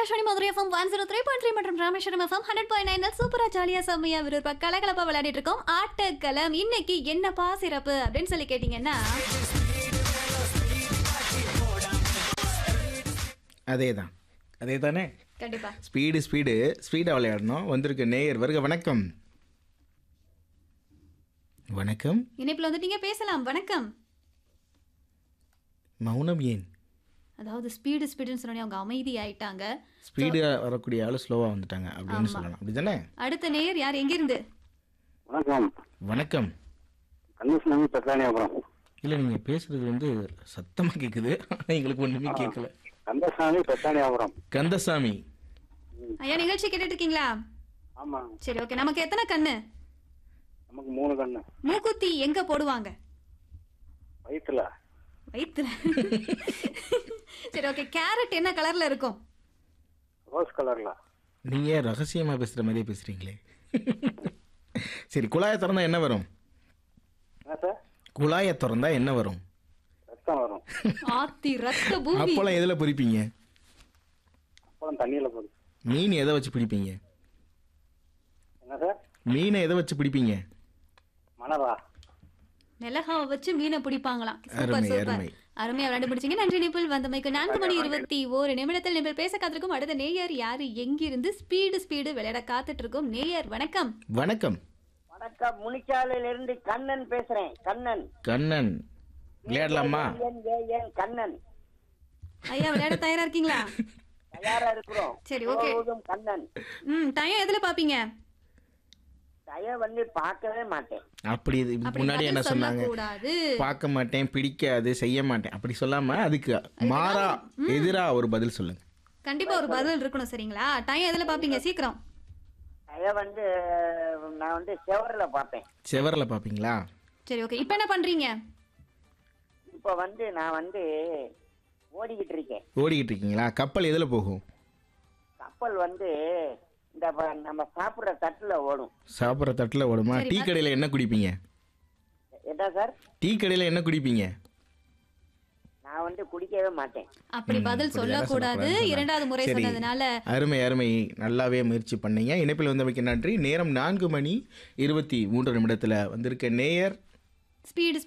Akashvani Madurai FM one zero three point three மற்றும் Rameswaram FM hundred point nine சூப்பரா ஜாலியா செம்மையா விருப்ப கலகலப்பா விளையாடிட்டு இருக்கோம் ஆட்டக்களம் இன்னைக்கு என்னப்பா சிறப்பு அப்படின்னு சொல்லி கேட்டீங்கன்னா அதே தான் அதே தானே கண்டிப்பா ஸ்பீடு ஸ்பீடு ஸ்பீடாக விளையாடணும் வந்திருக்க நேயர் வருக வணக்கம் வணக்கம் இணைப்புல வந்துட்டீங்க பேசலாம் வணக்கம் மௌனம் ஏன் அதாவது ஸ்பீடு ஸ்பீடுன்னு சொன்னோடனே அவங்க அமைதி ஆயிட்டாங்க ஸ்பீடு வரக்கூடிய ஆள் ஸ்லோவாக வந்துட்டாங்க அப்படின்னு சொல்லலாம் அப்படி தானே அடுத்த நேயர் யார் எங்கிருந்து வணக்கம் வணக்கம் கன்னிஸ்லாமி பெட்ரானியாபுரம் இல்லை நீங்கள் பேசுறது வந்து சத்தமாக கேட்குது ஆனால் எங்களுக்கு ஒன்றுமே கேட்கல கந்தசாமி பெட்ரானியாபுரம் கந்தசாமி ஐயா நிகழ்ச்சி கேட்டுட்டு இருக்கீங்களா ஆமா சரி ஓகே நமக்கு எத்தனை கண்ணு நமக்கு மூணு கண்ணு மூக்குத்தி எங்க போடுவாங்க வயிற்றுல வயிற்றுல சரி ஓகே கேரட் என்ன கலர்ல இருக்கும் ரோஸ் கலர்ல நீங்கள் ரகசியமாக பேசுகிற மாதிரியே பேசுகிறீங்களே சரி குழாயை திறந்தா என்ன வரும் என்ன சார் குழாயை திறந்தா என்ன வரும் ரத்தம் வரும் ஆத்தி ரத்த பூமி அப்போல்லாம் எதில் பிடிப்பீங்க அப்புறம் தண்ணியில போகுது மீன் எதை வச்சு பிடிப்பீங்க என்ன சார் மீனை எதை வச்சு பிடிப்பீங்க மணலா மிளகாவை வச்சு மீனை பிடிப்பாங்களாம் சூப்பர் அருமை, சூப்பர் அருமை. அருமையா விளையாண்டு பிடிச்சீங்க நன்றி நிபிள் வந்தமைக்கு நான்கு மணி இருபத்தி ஓரு நிமிடத்தில் நிபிள் பேச காத்திருக்கும் அடுத்த நேயர் யாரு எங்கிருந்து ஸ்பீடு ஸ்பீடு விளையாட காத்துட்டு இருக்கும் நேயர் வணக்கம் வணக்கம் வணக்கம் முனிச்சாலையில இருந்து கண்ணன் பேசுறேன் கண்ணன் கண்ணன் விளையாடலாமா என் ஏ என் கண்ணன் ஐயா விளையாட தயாரா இருக்கீங்களா தயாரா இருக்கிறோம் சரி, okay. போதும் கண்ணன் ம் டைம் எதுல பாப்பீங்க தய வந்து பார்க்கவே மாட்டேன் அப்படி இது அப்படி முன்னாடி என்ன பதில் சொன்னாங்க சொல்லக்கூடாது பார்க்க மாட்டேன் பிடிக்காது செய்ய மாட்டேன் அப்படி சொல்லாம அதுக்கு மாறா எதிரா ஒரு பதில் சொல்லுங்க கண்டிப்பா ஒரு பதில் இருக்கணும் சரிங்களா டைம் எதுல பாப்பீங்க சீக்கிரம் தய வந்து நான் வந்து செவரில் பார்ப்பேன் செவரில் பார்ப்பீங்களா சரி ஓகே இப்போ என்ன பண்றீங்க இப்போ வந்து நான் வந்து ஓடிக்கிட்டு இருக்கேன் ஓடிக்கிட்டு இருக்கீங்களா கப்பல் எதில் போகும் கப்பல் வந்து இந்த ப- நம்ம சாப்பிடுற தட்டுல ஓடும் சாப்பிட்ற தட்டில் ஓடுமா டீ கடையில் என்ன குடிப்பீங்க என்ன சார் டீ கடையில் என்ன குடிப்பீங்க நான் வந்து குடிக்கவே மாட்டேன் அப்படி பதில் இப்படி சொல்லக்கூடாது எல்லாம் சொல்லக்கூடாதுன்னு இரண்டாவது முறை சரி. சொன்னதுனால அருமை அருமை நல்லாவே முயற்சி பண்ணீங்க இணைப்பில் வந்தமைக்கு நன்றி நேரம் நான்கு மணி இருபத்தி மூன்று நிமிடத்தில் வந்திருக்க நேயர் ஸ்பீடு